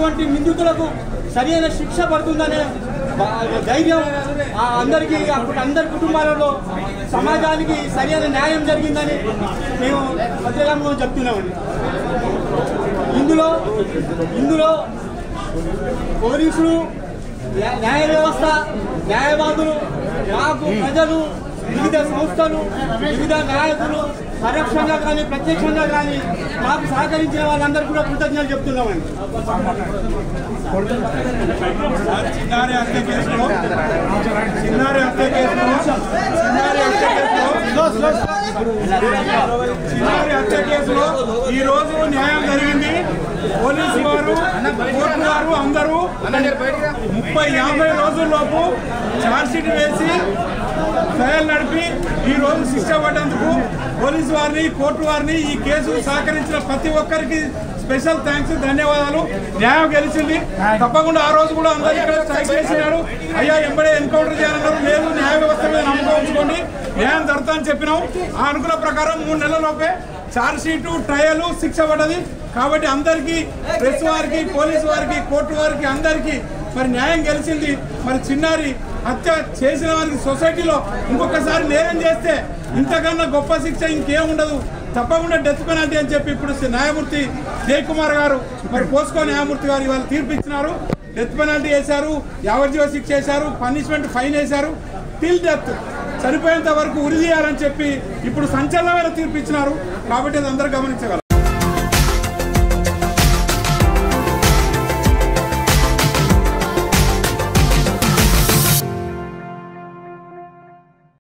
ఇటువంటి నిందితులకు సరైన శిక్ష పడుతుందనే బా- ధైర్యం ఆ అందరికీ అప్పుడు అందరి కుటుంబాలలో సమాజానికి సరైన న్యాయం జరిగిందని మేము పత్రికాముఖం చెప్తున్నామండి ఇందులో ఇందులో పోలీసులు న్యా- న్యాయ వ్యవస్థ న్యాయవాదులు మాకు ప్రజలు వివిధ సంస్థలు వివిధ నాయకులు పరోక్షంగా కానీ ప్రత్యక్షంగా కానీ మాకు సహకరించిన వాళ్ళందరూ కూడా కృతజ్ఞతలు చెప్తున్నామండి చిన్నారి హత్య కేసులో చిన్నారి హత్య కేసులో చిన్నారి హత్య కేసులో చిన్నారి హత్య కేసులో ఈ రోజు న్యాయం జరిగింది పోలీసు వారు కోర్టు వారు అందరూ ముప్పై యాభై రోజుల్లోపు ఛార్జ్షీట్ వేసి ట్రయల్ నడిపి ఈ రోజు శిక్ష పడ్డందుకు పోలీసు వారిని కోర్టు వారిని ఈ కేసు సహకరించిన ప్రతి ఒక్కరికి స్పెషల్ థ్యాంక్స్ ధన్యవాదాలు న్యాయం గెలిచింది తప్పకుండా ఆ రోజు కూడా అందరూ ఇక్కడ స్ట్రైక్ చేసినారు అయ్యా ఎంబడే ఎన్కౌంటర్ చేయాలన్నారు లేదు న్యాయ వ్యవస్థ మీద నమ్మకం ఉంచుకోండి న్యాయం జరుగుతుందని చెప్పినాం ఆ అనుకున్న ప్రకారం మూడు నెలల లోపే ఛార్జ్ షీటు ట్రయల్ శిక్ష పడ్డది కాబట్టి అందరికీ ప్రెస్ వారికి పోలీసు వారికి కోర్టు వారికి అందరికీ మరి న్యాయం గెలిచింది మరి చిన్నారి హత్య చేసిన వారికి సొసైటీలో ఇంకొకసారి నేరం చేస్తే ఇంతకన్నా గొప్ప శిక్ష ఇంకేం ఉండదు తప్పకుండా డెత్ పెనాల్టీ అని చెప్పి ఇప్పుడు న్యాయమూర్తి జయకుమార్ గారు మరి పోస్కో న్యాయమూర్తి గారు ఇవాళ తీర్పు ఇచ్చినారు డెత్ పెనాల్టీ వేశారు యావజ్జీవ శిక్ష వేశారు పనిష్మెంట్ ఫైన్ వేశారు టిల్ డెత్ చనిపోయేంత వరకు ఉరి తీయాలని చెప్పి ఇప్పుడు సంచలనమైన తీర్పు ఇచ్చినారు కాబట్టి అది అందరూ గమనించగలరు